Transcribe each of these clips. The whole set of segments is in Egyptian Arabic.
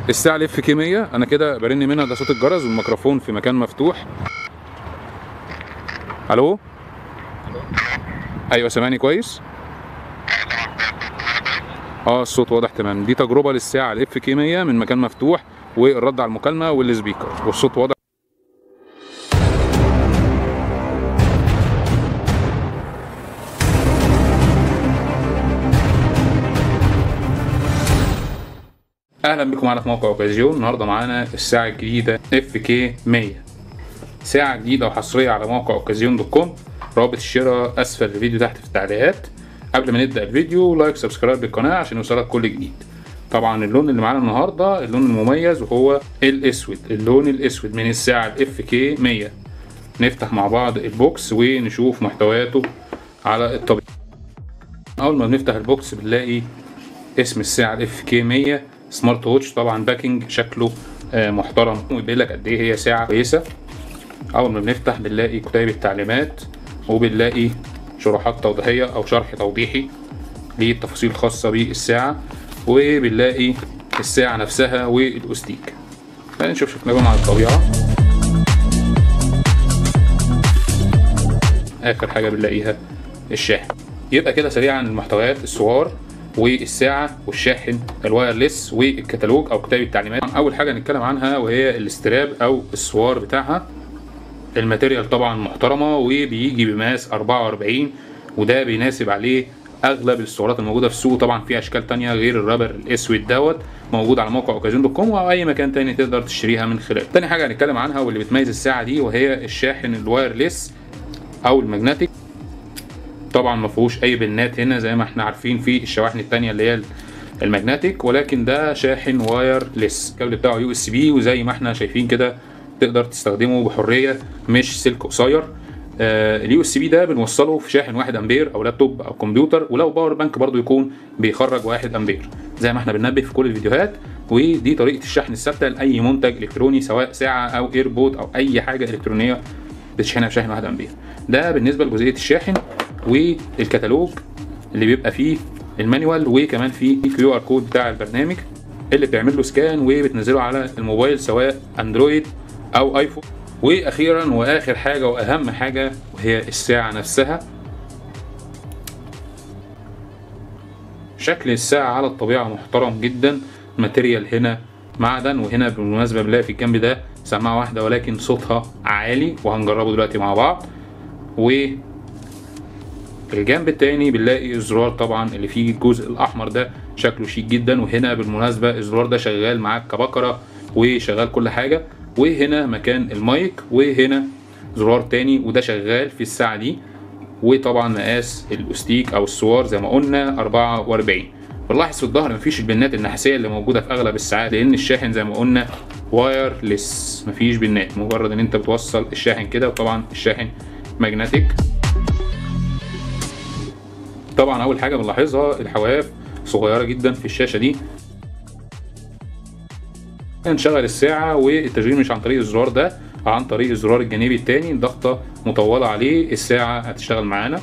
الساعه الاف كي 100 انا كده برن منها ده صوت الجرس والميكروفون في مكان مفتوح الو ايوه سامعني كويس اه الصوت واضح تمام دي تجربه للساعه الاف كي 100 من مكان مفتوح والرد على المكالمه والسبيكر والصوت واضح اهلا بكم معانا في موقع اوكازيون النهارده معانا الساعه الجديده اف كي 100 ساعه جديده وحصريه على موقع اوكازيون دوت كوم رابط الشراء اسفل الفيديو تحت في التعليقات قبل ما نبدا الفيديو لايك سبسكرايب للقناه عشان يوصلك كل جديد طبعا اللون اللي معانا النهارده اللون المميز وهو الاسود اللون الاسود من الساعه الاف كي 100 نفتح مع بعض البوكس ونشوف محتوياته على الطبيعه اول ما بنفتح البوكس بنلاقي اسم الساعه الاف كي 100 سمارت ووتش طبعا باكينج شكله آه، محترم ويبين لك قد ايه هي ساعه كويسه اول ما بنفتح بنلاقي كتيب التعليمات وبنلاقي شروحات توضيحيه او شرح توضيحي للتفاصيل الخاصه بالساعه وبنلاقي الساعه نفسها والاستيك خلينا نشوف شكلهم على الطبيعه اخر حاجه بنلاقيها الشاحن يبقى كده سريعا المحتويات الصور والساعه والشاحن الوايرلس والكتالوج او كتاب التعليمات اول حاجه نتكلم عنها وهي الاستراب او السوار بتاعها الماتيريال طبعا محترمه وبيجي بمقاس 44 وده بيناسب عليه اغلب السعرات الموجوده في السوق طبعا في اشكال تانية غير الرابر الاسود دوت موجود على موقع اوكازيون دوت كوم او اي مكان تاني تقدر تشتريها من خلاله تاني حاجه هنتكلم عنها واللي بتميز الساعه دي وهي الشاحن الوايرلس او الماجنتيك طبعا ما فيهوش اي بنات هنا زي ما احنا عارفين في الشواحن التانية اللي هي الماجنتيك ولكن ده شاحن وايرلس الكابل بتاعه يو اس بي وزي ما احنا شايفين كده تقدر تستخدمه بحريه مش سلك قصير اليو اس بي ده بنوصله في شاحن 1 امبير او لابتوب او كمبيوتر ولو باور بانك برضو يكون بيخرج 1 امبير زي ما احنا بننبه في كل الفيديوهات ودي طريقه الشحن الثابته لاي منتج الكتروني سواء ساعه او ايربود او اي حاجه الكترونيه بتشحنها بشاحن 1 امبير ده بالنسبه لجزئيه الشاحن والكتالوج اللي بيبقى فيه المانيوال وكمان فيه كيو ار كود بتاع البرنامج اللي بتعمل له سكان وبتنزله على الموبايل سواء اندرويد او ايفون واخيرا واخر حاجه واهم حاجه وهي الساعه نفسها شكل الساعه على الطبيعه محترم جدا ماتيريال هنا معدن وهنا بالمناسبه بنلاقي في الجنب ده سماعه واحده ولكن صوتها عالي وهنجربه دلوقتي مع بعض و الجنب التاني بنلاقي الزرار طبعا اللي فيه الجزء الاحمر ده شكله شيك جدا وهنا بالمناسبه الزرار ده شغال معاك كبكره وشغال كل حاجه وهنا مكان المايك وهنا زرار تاني وده شغال في الساعه دي وطبعا مقاس الاستيك او السوار زي ما قلنا 44 بنلاحظ في الظهر مفيش البنات النحاسيه اللي موجوده في اغلب الساعات لان الشاحن زي ما قلنا وايرلس مفيش بنات مجرد ان انت بتوصل الشاحن كده وطبعا الشاحن ماجنتيك طبعا اول حاجه بنلاحظها الحواف صغيره جدا في الشاشه دي نشغل الساعه والتشغيل مش عن طريق الزرار ده عن طريق الزرار الجانبي التاني ضغطه مطوله عليه الساعه هتشتغل معانا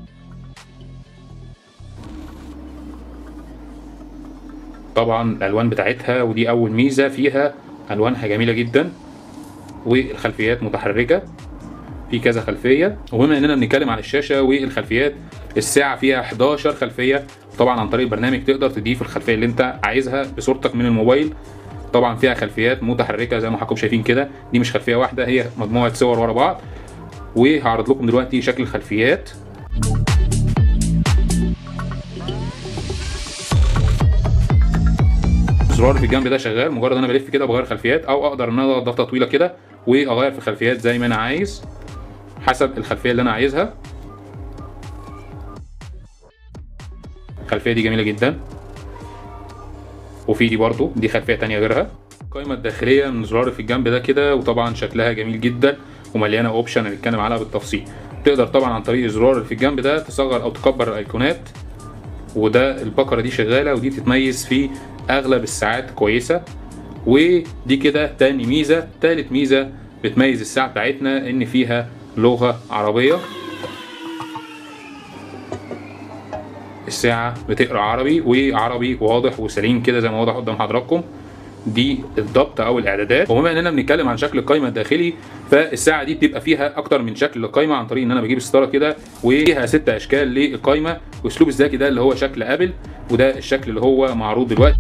طبعا الالوان بتاعتها ودي اول ميزه فيها الوانها جميله جدا والخلفيات متحركه في كذا خلفيه وبما اننا بنتكلم عن الشاشه والخلفيات الساعه فيها 11 خلفيه طبعا عن طريق البرنامج تقدر تضيف الخلفيه اللي انت عايزها بصورتك من الموبايل طبعا فيها خلفيات متحركه زي ما حضراتكم شايفين كده دي مش خلفيه واحده هي مجموعه صور ورا بعض وهعرض لكم دلوقتي شكل الخلفيات الزرار في الجنب ده شغال مجرد انا بلف كده بغير خلفيات او اقدر ان انا ضغطه طويله كده واغير في الخلفيات زي ما انا عايز حسب الخلفيه اللي انا عايزها الخلفيه دي جميله جدا وفي دي برضو دي خلفيه تانية غيرها القائمه الداخليه من زرار في الجنب ده كده وطبعا شكلها جميل جدا ومليانه اوبشن هنتكلم عليها بالتفصيل تقدر طبعا عن طريق الزرار اللي في الجنب ده تصغر او تكبر الايقونات وده البقره دي شغاله ودي بتتميز في اغلب الساعات كويسه ودي كده تاني ميزه تالت ميزه بتميز الساعه بتاعتنا ان فيها لغه عربيه الساعة بتقرا عربي وعربي واضح وسليم كده زي ما واضح قدام حضراتكم دي الضبط او الاعدادات وبما اننا بنتكلم عن شكل القايمه الداخلي فالساعه دي بتبقى فيها اكتر من شكل للقايمه عن طريق ان انا بجيب ستاره كده وفيها ست اشكال للقايمه واسلوب الذكي ده اللي هو شكل ابل وده الشكل اللي هو معروض دلوقتي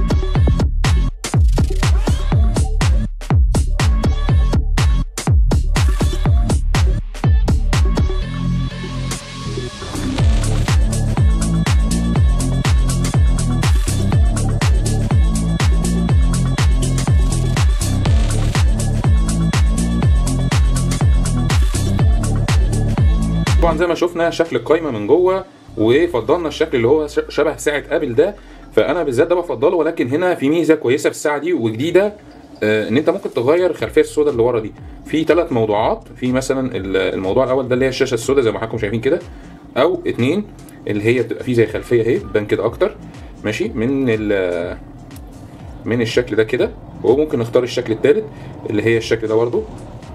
طبعا زي ما شفنا شكل القايمه من جوه وفضلنا الشكل اللي هو ش- شبه ساعه ابل ده فانا بالذات ده بفضله ولكن هنا في ميزه كويسه في الساعه دي وجديده آه، ان انت ممكن تغير الخلفيه السوداء اللي ورا دي في ثلاث موضوعات في مثلا ال- الموضوع الاول ده اللي هي الشاشه السوداء زي ما حضراتكم شايفين كده او اتنين اللي هي بتبقى فيه زي خلفيه اهي تبان كده اكتر ماشي من ال من الشكل ده كده وممكن نختار الشكل الثالث اللي هي الشكل ده برضه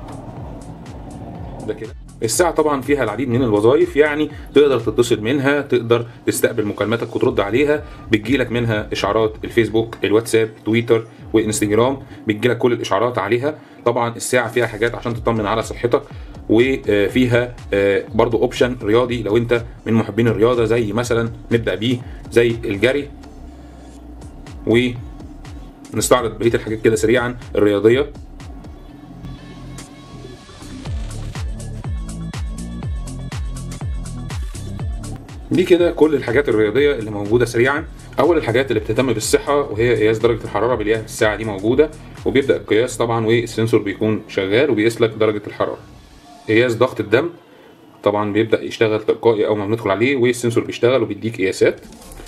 ده كده الساعة طبعا فيها العديد من الوظائف يعني تقدر تتصل منها تقدر تستقبل مكالماتك وترد عليها بتجيلك منها اشعارات الفيسبوك الواتساب تويتر وانستجرام بتجيلك كل الاشعارات عليها طبعا الساعة فيها حاجات عشان تطمن على صحتك وفيها آه، برضو اوبشن رياضي لو انت من محبين الرياضة زي مثلا نبدأ بيه زي الجري ونستعرض بقية الحاجات كده سريعا الرياضية دي كده كل الحاجات الرياضيه اللي موجوده سريعا اول الحاجات اللي بتهتم بالصحه وهي قياس درجه الحراره بنلاقيها في الساعه دي موجوده وبيبدا القياس طبعا والسنسور بيكون شغال وبيقيس لك درجه الحراره قياس ضغط الدم طبعا بيبدا يشتغل تلقائي اول ما بندخل عليه والسنسور بيشتغل وبيديك قياسات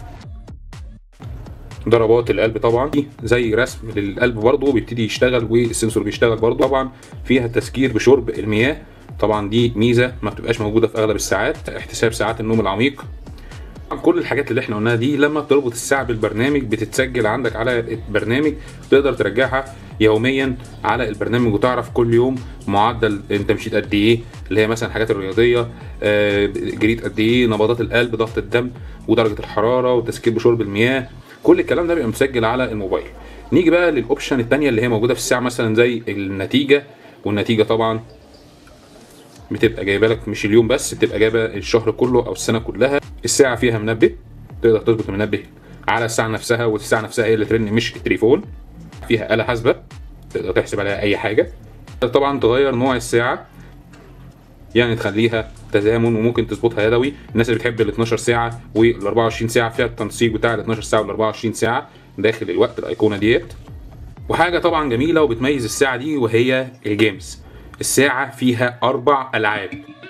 ضربات القلب طبعا دي زي رسم للقلب برضه بيبتدي يشتغل والسنسور بيشتغل برضه طبعا فيها تذكير بشرب المياه طبعا دي ميزه ما بتبقاش موجوده في اغلب الساعات احتساب ساعات النوم العميق طبعاً كل الحاجات اللي احنا قلناها دي لما بتربط الساعه بالبرنامج بتتسجل عندك على البرنامج تقدر ترجعها يوميا على البرنامج وتعرف كل يوم معدل انت مشيت قد ايه اللي هي مثلا الحاجات الرياضيه آه، جريت قد ايه نبضات القلب ضغط الدم ودرجه الحراره وتذكير بشرب المياه كل الكلام ده بيبقى مسجل على الموبايل نيجي بقى للاوبشن التانية اللي هي موجوده في الساعه مثلا زي النتيجه والنتيجه طبعا بتبقى جايبه لك مش اليوم بس بتبقى جايبه الشهر كله او السنه كلها الساعه فيها منبه تقدر تظبط المنبه على الساعه نفسها والساعه نفسها هي اللي ترن مش التليفون فيها آلة حاسبة تقدر تحسب عليها أي حاجة طبعا تغير نوع الساعة يعني تخليها تزامن وممكن تظبطها يدوي الناس اللي بتحب ال 12 ساعة وال 24 ساعة فيها التنسيق بتاع ال 12 ساعة وال 24 ساعة داخل الوقت الأيقونة ديت وحاجة طبعا جميلة وبتميز الساعة دي وهي الجيمز الساعة فيها أربع ألعاب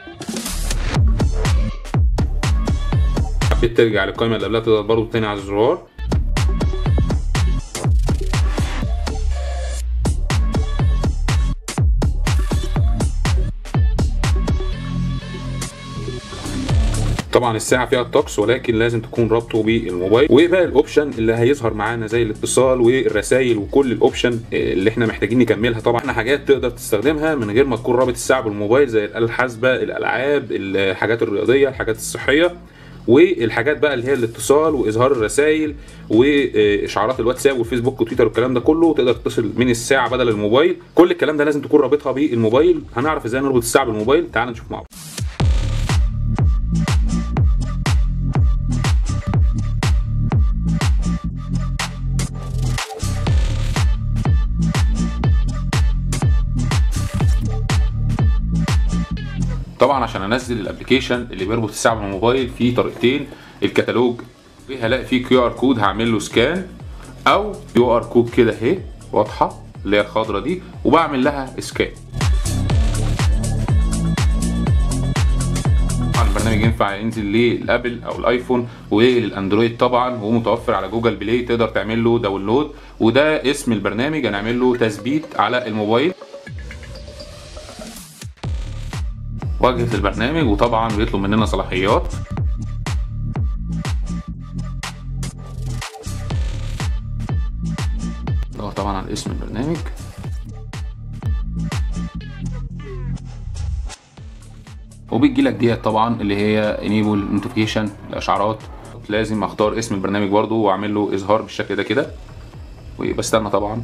حبيت ترجع للقائمة اللي قبلها تضغط برضه تاني على الزرار طبعا الساعه فيها الطقس ولكن لازم تكون رابطه بالموبايل وبقى الاوبشن اللي هيظهر معانا زي الاتصال والرسائل وكل الاوبشن اللي احنا محتاجين نكملها طبعا احنا حاجات تقدر تستخدمها من غير ما تكون رابط الساعه بالموبايل زي الاله الحاسبه الالعاب الحاجات الرياضيه الحاجات الصحيه والحاجات بقى اللي هي الاتصال واظهار الرسائل واشعارات الواتساب والفيسبوك وتويتر والكلام ده كله تقدر تتصل من الساعه بدل الموبايل كل الكلام ده لازم تكون رابطها بالموبايل هنعرف ازاي نربط الساعه بالموبايل تعال نشوف مع بعض طبعا عشان انزل الابلكيشن اللي بيربط الساعه بالموبايل في طريقتين الكتالوج هلاقي فيه كيو ار كود هعمل له سكان او كيو ار كود كده اهي واضحه اللي هي الخضراء دي وبعمل لها سكان طبعا البرنامج ينفع ينزل للابل او الايفون وللاندرويد طبعا ومتوفر على جوجل بلاي تقدر تعمل له داونلود وده اسم البرنامج هنعمل له تثبيت على الموبايل واجهه البرنامج وطبعا بيطلب مننا صلاحيات ضغط طبعا على اسم البرنامج وبيجي لك ديت طبعا اللي هي انيبل نوتيفيكيشن الاشعارات لازم اختار اسم البرنامج برضو واعمل له اظهار بالشكل ده كده وبستنى طبعا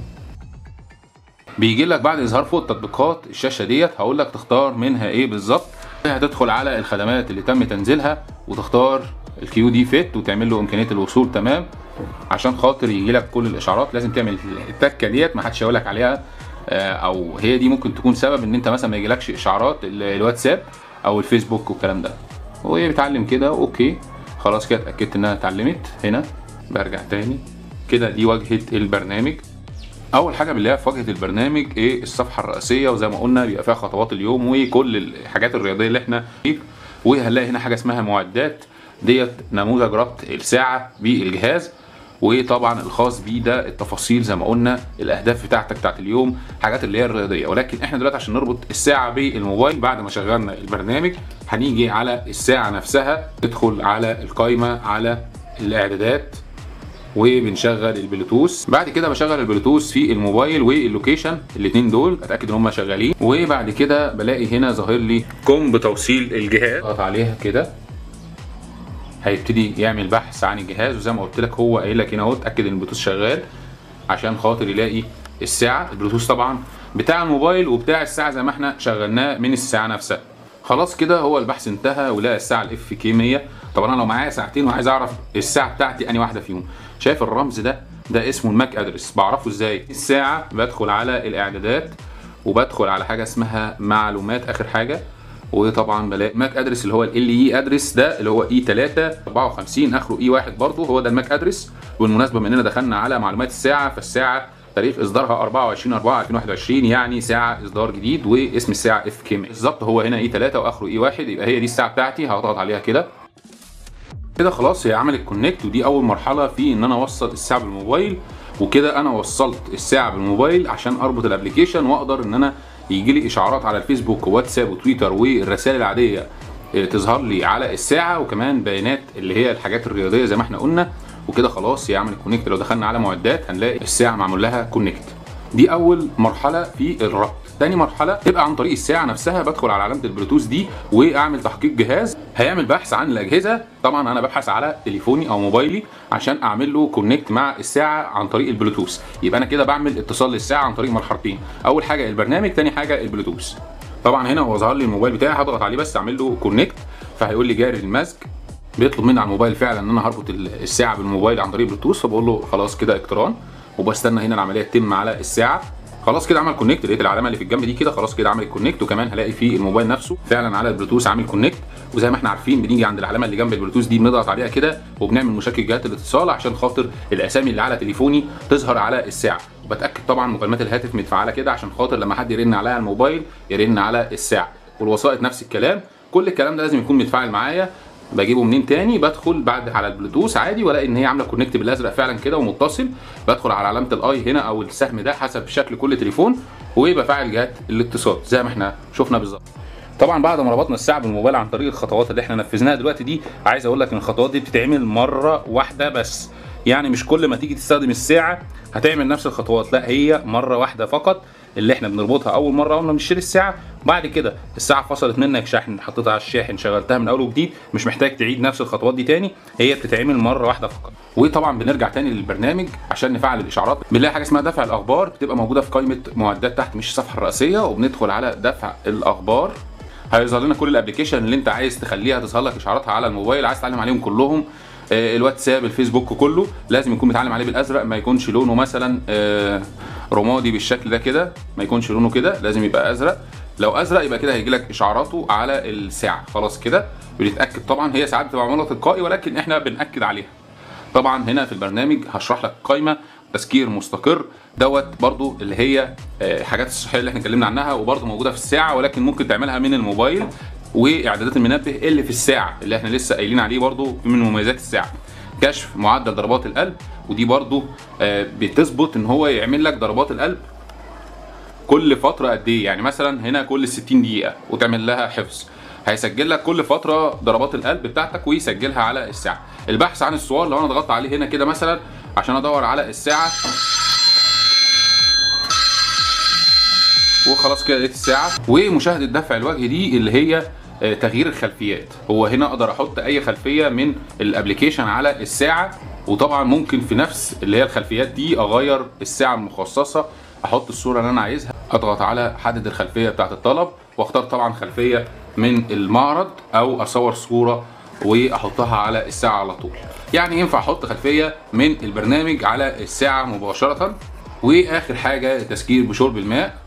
بيجي لك بعد اظهار فوق التطبيقات الشاشه ديت هقول لك تختار منها ايه بالظبط هتدخل على الخدمات اللي تم تنزيلها وتختار الكيو دي فيت وتعمل له امكانيه الوصول تمام عشان خاطر يجي لك كل الاشعارات لازم تعمل التكه ديت ما حدش هيقول لك عليها آه، او هي دي ممكن تكون سبب ان انت مثلا ما يجيلكش اشعارات ال- الواتساب او الفيسبوك والكلام ده وهي بتعلم كده اوكي خلاص كده اتاكدت انها اتعلمت هنا برجع تاني كده دي واجهه البرنامج اول حاجه بنلاقيها في واجهه البرنامج ايه الصفحه الرئيسيه وزي ما قلنا بيبقى فيها خطوات اليوم وكل الحاجات الرياضيه اللي احنا فيه وهنلاقي هنا حاجه اسمها معدات ديت نموذج ربط الساعه بالجهاز وطبعا الخاص بيه ده التفاصيل زي ما قلنا الاهداف بتاعتك بتاعت اليوم حاجات اللي هي الرياضيه ولكن احنا دلوقتي عشان نربط الساعه بالموبايل بعد ما شغلنا البرنامج هنيجي على الساعه نفسها ندخل على القائمه على الاعدادات وبنشغل البلوتوث بعد كده بشغل البلوتوث في الموبايل واللوكيشن الاثنين دول اتاكد ان هم شغالين وبعد كده بلاقي هنا ظاهر لي قم بتوصيل الجهاز اضغط عليها كده هيبتدي يعمل بحث عن الجهاز وزي ما قلت لك هو قايل لك هنا اهو اتاكد ان البلوتوث شغال عشان خاطر يلاقي الساعه البلوتوث طبعا بتاع الموبايل وبتاع الساعه زي ما احنا شغلناه من الساعه نفسها خلاص كده هو البحث انتهى ولقى الساعه الاف كي 100 طبعا انا لو معايا ساعتين وعايز اعرف الساعه بتاعتي انهي واحده فيهم شايف الرمز ده ده اسمه الماك ادرس بعرفه ازاي الساعه بدخل على الاعدادات وبدخل على حاجه اسمها معلومات اخر حاجه وطبعا بلاقي ماك ادرس اللي هو ال اي ادرس ده اللي هو اي 3 54 اخره اي 1 برضه هو ده الماك ادرس بالمناسبه بما اننا دخلنا على معلومات الساعه فالساعه تاريخ اصدارها 24 4 2021 يعني ساعه اصدار جديد واسم الساعه اف كي بالظبط هو هنا اي 3 واخره اي 1 يبقى هي دي الساعه بتاعتي هضغط عليها كده كده خلاص هي عملت كونكت ودي اول مرحله في ان انا اوصل الساعه بالموبايل وكده انا وصلت الساعه بالموبايل عشان اربط الابلكيشن واقدر ان انا يجي لي اشعارات على الفيسبوك وواتساب وتويتر والرسائل العاديه آه، تظهر لي على الساعه وكمان بيانات اللي هي الحاجات الرياضيه زي ما احنا قلنا وكده خلاص هي عملت كونكت لو دخلنا على معدات هنلاقي الساعه معمول لها كونكت دي اول مرحله في الربط تاني مرحله تبقى عن طريق الساعه نفسها بدخل على علامه البلوتوث دي واعمل تحقيق جهاز هيعمل بحث عن الاجهزه طبعا انا ببحث على تليفوني او موبايلي عشان اعمل له كونكت مع الساعه عن طريق البلوتوث يبقى انا كده بعمل اتصال للساعه عن طريق مرحلتين اول حاجه البرنامج تاني حاجه البلوتوث طبعا هنا هو ظهر لي الموبايل بتاعي هضغط عليه بس اعمل له كونكت فهيقول لي جاري المزج بيطلب مني على الموبايل فعلا ان انا هربط ال- الساعه بالموبايل عن طريق بلوتوث فبقول له خلاص كده اقتران وبستنى هنا العمليه تتم على الساعه خلاص كده عمل كونكت لقيت العلامه اللي في الجنب دي كده خلاص كده عمل كونكت وكمان هلاقي في الموبايل نفسه فعلا على البلوتوث عامل كونكت وزي ما احنا عارفين بنيجي عند العلامه اللي جنب البلوتوث دي بنضغط عليها كده وبنعمل مشكل جهات الاتصال عشان خاطر الاسامي اللي على تليفوني تظهر على الساعه وبتاكد طبعا مكالمات الهاتف متفعله كده عشان خاطر لما حد يرن عليا على الموبايل يرن على الساعه والوسائط نفس الكلام كل الكلام ده لازم يكون متفاعل معايا بجيبه منين تاني بدخل بعد على البلوتوث عادي والاقي ان هي عامله كونكت بالازرق فعلا كده ومتصل بدخل على علامه الاي هنا او السهم ده حسب شكل كل تليفون وبفعل جهات الاتصال زي ما احنا شفنا بالظبط طبعا بعد ما ربطنا الساعه بالموبايل عن طريق الخطوات اللي احنا نفذناها دلوقتي دي عايز اقول لك ان الخطوات دي بتتعمل مره واحده بس يعني مش كل ما تيجي تستخدم الساعه هتعمل نفس الخطوات لا هي مره واحده فقط اللي احنا بنربطها اول مره اول ما بنشتري الساعه بعد كده الساعه فصلت منك شحن حطيتها على الشاحن شغلتها من اول وجديد مش محتاج تعيد نفس الخطوات دي تاني هي بتتعمل مره واحده فقط وطبعا بنرجع تاني للبرنامج عشان نفعل الاشعارات بنلاقي حاجه اسمها دفع الاخبار بتبقى موجوده في قائمه معدات تحت مش الصفحه الرئيسيه وبندخل على دفع الاخبار هيظهر لنا كل الابلكيشن اللي انت عايز تخليها تظهر لك اشعاراتها على الموبايل عايز تعلم عليهم كلهم آه، الواتساب الفيسبوك كله لازم يكون متعلم عليه بالازرق ما يكونش لونه مثلا آه، رمادي بالشكل ده كده ما يكونش لونه كده لازم يبقى ازرق لو ازرق يبقى كده هيجي لك اشعاراته على الساعه خلاص كده بنتاكد طبعا هي ساعات بتبقى معموله تلقائي ولكن احنا بناكد عليها طبعا هنا في البرنامج هشرح لك قائمه تسكير مستقر دوت برضو اللي هي آه، الحاجات الصحيه اللي احنا اتكلمنا عنها وبرضو موجوده في الساعه ولكن ممكن تعملها من الموبايل واعدادات المنبه اللي في الساعه اللي احنا لسه قايلين عليه برضو من مميزات الساعه كشف معدل ضربات القلب ودي برضو آه، بتظبط ان هو يعمل لك ضربات القلب كل فتره قد ايه يعني مثلا هنا كل 60 دقيقه وتعمل لها حفظ هيسجل لك كل فتره ضربات القلب بتاعتك ويسجلها على الساعه البحث عن الصور لو انا ضغطت عليه هنا كده مثلا عشان ادور على الساعه وخلاص كده لقيت الساعه ومشاهده دفع الوجه دي اللي هي آه، تغيير الخلفيات هو هنا اقدر احط اي خلفيه من الابلكيشن على الساعه وطبعا ممكن في نفس اللي هي الخلفيات دي اغير الساعه المخصصه احط الصوره اللي انا عايزها اضغط على حدد الخلفيه بتاعه الطلب واختار طبعا خلفيه من المعرض او اصور صوره واحطها على الساعه على طول يعني ينفع احط خلفيه من البرنامج على الساعه مباشره واخر حاجه تسكير بشرب الماء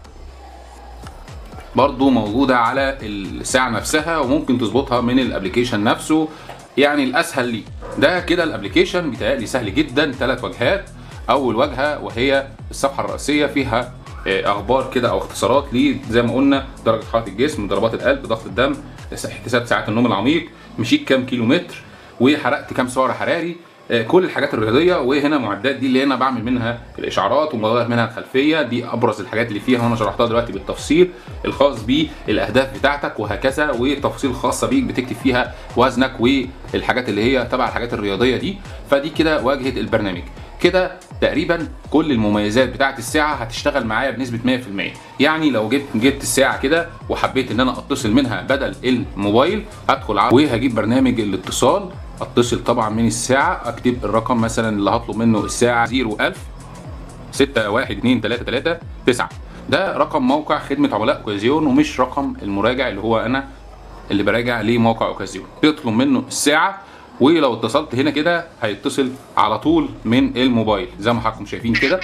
برضو موجودة على الساعة نفسها وممكن تظبطها من الابليكيشن نفسه يعني الاسهل ليه ده كده الابليكيشن بيتهيألي سهل جدا ثلاث واجهات اول واجهة وهي الصفحة الرئيسية فيها آه، اخبار كده او اختصارات ليه زي ما قلنا درجة حرارة الجسم ضربات القلب ضغط الدم احتساب ساعات النوم العميق مشيت كام كيلو متر وحرقت كام سعر حراري آه، كل الحاجات الرياضيه وهنا معدات دي اللي انا بعمل منها الاشعارات وبغير منها الخلفيه دي ابرز الحاجات اللي فيها وانا شرحتها دلوقتي بالتفصيل الخاص بالاهداف بتاعتك وهكذا وتفاصيل خاصه بيك بتكتب فيها وزنك والحاجات اللي هي تبع الحاجات الرياضيه دي فدي كده واجهه البرنامج كده تقريبا كل المميزات بتاعت الساعه هتشتغل معايا بنسبه 100% يعني لو جبت جبت الساعه كده وحبيت ان انا اتصل منها بدل الموبايل هدخل على وهجيب برنامج الاتصال اتصل طبعا من الساعه اكتب الرقم مثلا اللي هطلب منه الساعه 01000 6 1 2 3 3 9 ده رقم موقع خدمه عملاء اوكازيون ومش رقم المراجع اللي هو انا اللي براجع لموقع اوكازيون تطلب منه الساعه ولو اتصلت هنا كده هيتصل على طول من الموبايل زي ما حضراتكم شايفين كده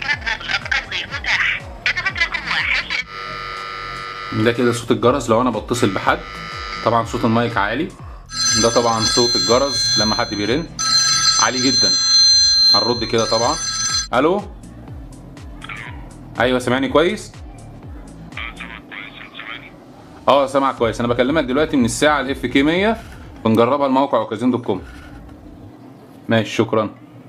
ده كده صوت الجرس لو انا بتصل بحد طبعا صوت المايك عالي ده طبعا صوت الجرس لما حد بيرن عالي جدا هنرد كده طبعا الو ايوه سامعني كويس اه سامعك كويس انا بكلمك دلوقتي من الساعه الاف كي 100 بنجربها الموقع اوكازيون دوت كوم ماشي شكرا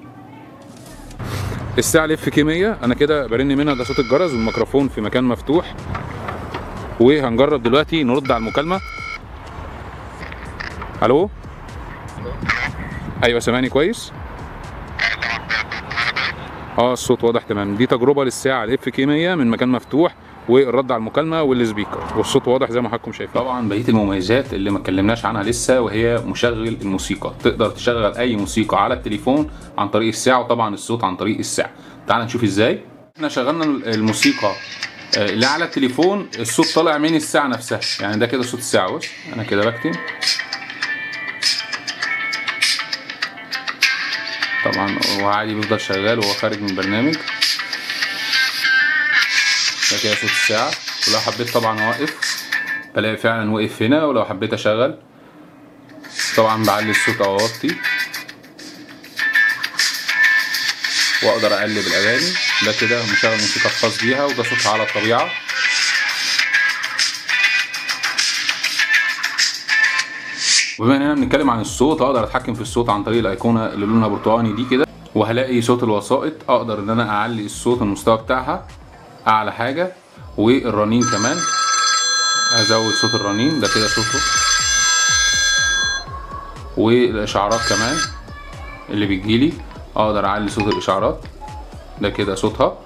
الساعه الاف كي 100 انا كده برن منها ده صوت الجرس والميكروفون في مكان مفتوح وهنجرب دلوقتي نرد على المكالمه الو ايوه سامعني كويس اه الصوت واضح تمام دي تجربه للساعه الاف كي 100 من مكان مفتوح والرد على المكالمه والسبيكر والصوت واضح زي ما حضراتكم شايفين طبعا بقيه المميزات اللي ما اتكلمناش عنها لسه وهي مشغل الموسيقى تقدر تشغل اي موسيقى على التليفون عن طريق الساعه وطبعا الصوت عن طريق الساعه تعال نشوف ازاي احنا شغلنا الموسيقى آه، اللي على التليفون الصوت طالع من الساعه نفسها يعني ده كده صوت الساعه بص انا كده بكتم طبعا هو عادي بيفضل شغال وهو خارج من البرنامج ده كده صوت الساعة ولو حبيت طبعا اوقف بلاقي فعلا وقف هنا ولو حبيت اشغل طبعا بعلي الصوت او اوطي واقدر اقلب الاغاني ده كده مشغل موسيقى خاص بيها وده صوتها على الطبيعة وبما اننا بنتكلم عن الصوت اقدر اتحكم في الصوت عن طريق الايقونه اللي لونها برتقاني دي كده وهلاقي صوت الوسائط اقدر ان انا اعلي الصوت المستوى بتاعها اعلى حاجه والرنين كمان ازود صوت الرنين ده كده صوته والاشعارات كمان اللي بتجيلي اقدر اعلي صوت الاشعارات ده كده صوتها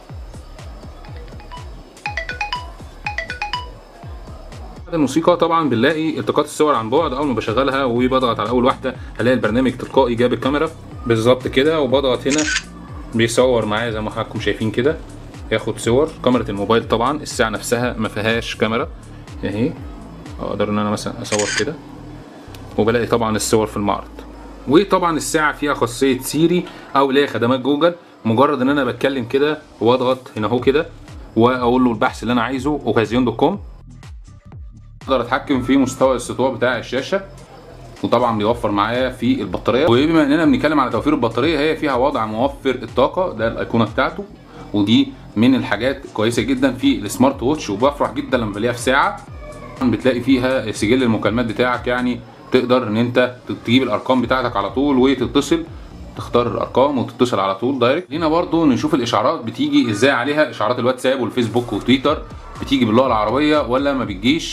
بعد الموسيقى طبعا بنلاقي التقاط الصور عن بعد اول ما بشغلها وبضغط على اول واحده هلاقي البرنامج تلقائي جاب الكاميرا بالظبط كده وبضغط هنا بيصور معايا زي ما حضراتكم شايفين كده ياخد صور كاميرا الموبايل طبعا الساعه نفسها ما فيهاش كاميرا اهي اقدر ان انا مثلا اصور كده وبلاقي طبعا الصور في المعرض وطبعا الساعه فيها خاصيه سيري او اللي هي خدمات جوجل مجرد ان انا بتكلم كده واضغط هنا اهو كده واقول له البحث اللي انا عايزه اوكازيون دوت كوم اقدر اتحكم في مستوى الاستطواء بتاع الشاشه وطبعا بيوفر معايا في البطاريه وبما اننا بنتكلم على توفير البطاريه هي فيها وضع موفر الطاقه ده الايقونه بتاعته ودي من الحاجات كويسه جدا في السمارت ووتش وبفرح جدا لما بلاقيها في ساعه بتلاقي فيها سجل المكالمات بتاعك يعني تقدر ان انت تجيب الارقام بتاعتك على طول وتتصل تختار الارقام وتتصل على طول دايركت هنا برضو نشوف الاشعارات بتيجي ازاي عليها اشعارات الواتساب والفيسبوك وتويتر بتيجي باللغه العربيه ولا ما بتجيش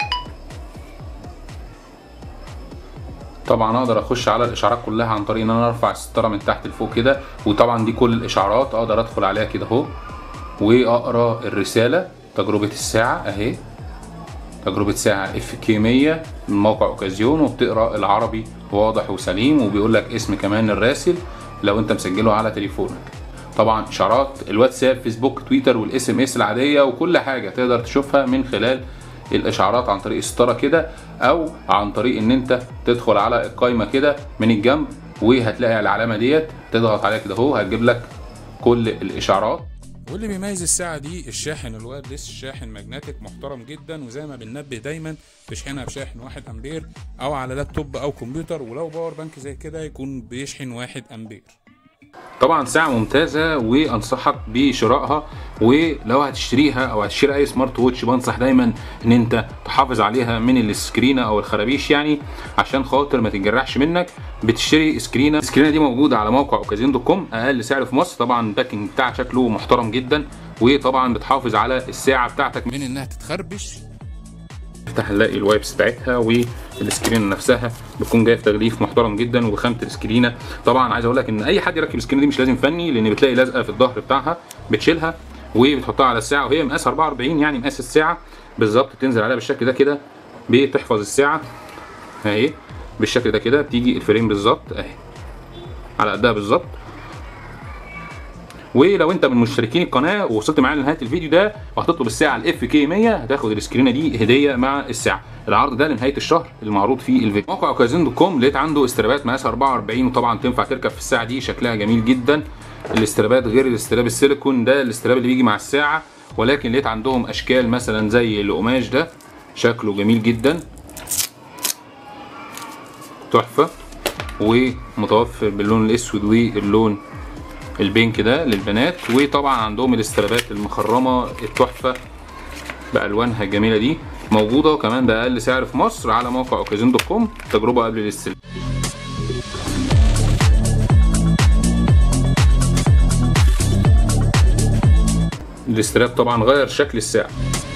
طبعا اقدر اخش على الاشعارات كلها عن طريق ان انا ارفع الستاره من تحت لفوق كده وطبعا دي كل الاشعارات اقدر ادخل عليها كده اهو واقرا الرساله تجربه الساعه اهي تجربه ساعه اف كي 100 من موقع اوكازيون وبتقرا العربي واضح وسليم وبيقول لك اسم كمان الراسل لو انت مسجله على تليفونك طبعا اشعارات الواتساب فيسبوك تويتر والاس ام اس العاديه وكل حاجه تقدر تشوفها من خلال الاشعارات عن طريق الستاره كده او عن طريق ان انت تدخل على القايمه كده من الجنب وهتلاقي العلامه ديت تضغط عليها كده اهو هتجيب لك كل الاشعارات واللي بيميز الساعة دي الشاحن الوايرلس شاحن ماجنتيك محترم جدا وزي ما بننبه دايما تشحنها بشاحن واحد امبير او على لابتوب او كمبيوتر ولو باور بانك زي كده يكون بيشحن واحد امبير طبعا ساعة ممتازة وانصحك بشرائها ولو هتشتريها او هتشتري اي سمارت ووتش بنصح دايما ان انت تحافظ عليها من السكرينة او الخرابيش يعني عشان خاطر ما تتجرحش منك بتشتري سكرينة السكرينة دي موجودة على موقع اوكازين دوت كوم اقل سعر في مصر طبعا الباكنج بتاعها شكله محترم جدا وطبعا بتحافظ على الساعة بتاعتك من انها تتخربش نفتح نلاقي الوايبس بتاعتها والسكرين نفسها بتكون جايه في تغليف محترم جدا وخامه السكرينه طبعا عايز اقول لك ان اي حد يركب السكرينه دي مش لازم فني لان بتلاقي لازقه في الظهر بتاعها بتشيلها وبتحطها على الساعه وهي مقاس 44 يعني مقاس الساعه بالظبط تنزل عليها بالشكل ده كده بتحفظ الساعه اهي بالشكل ده كده بتيجي الفريم بالظبط اهي على قدها بالظبط ولو انت من مشتركين القناه ووصلت معانا لنهايه الفيديو ده وهتطلب الساعه الاف كي 100 هتاخد السكرينه دي هديه مع الساعه العرض ده لنهايه الشهر المعروض فيه الفيديو موقع اوكازين دوت كوم لقيت عنده استرابات مقاس 44 وطبعا تنفع تركب في الساعه دي شكلها جميل جدا الاسترابات غير الاستراب السيليكون ده الاستراب اللي بيجي مع الساعه ولكن لقيت عندهم اشكال مثلا زي القماش ده شكله جميل جدا تحفه ومتوفر باللون الاسود واللون البينك ده للبنات وطبعا عندهم الاسترابات المخرمه التحفه بالوانها الجميله دي موجوده وكمان باقل سعر في مصر على موقع اوكازين دوت كوم تجربه قبل الاستلام الاستراب طبعا غير شكل الساعه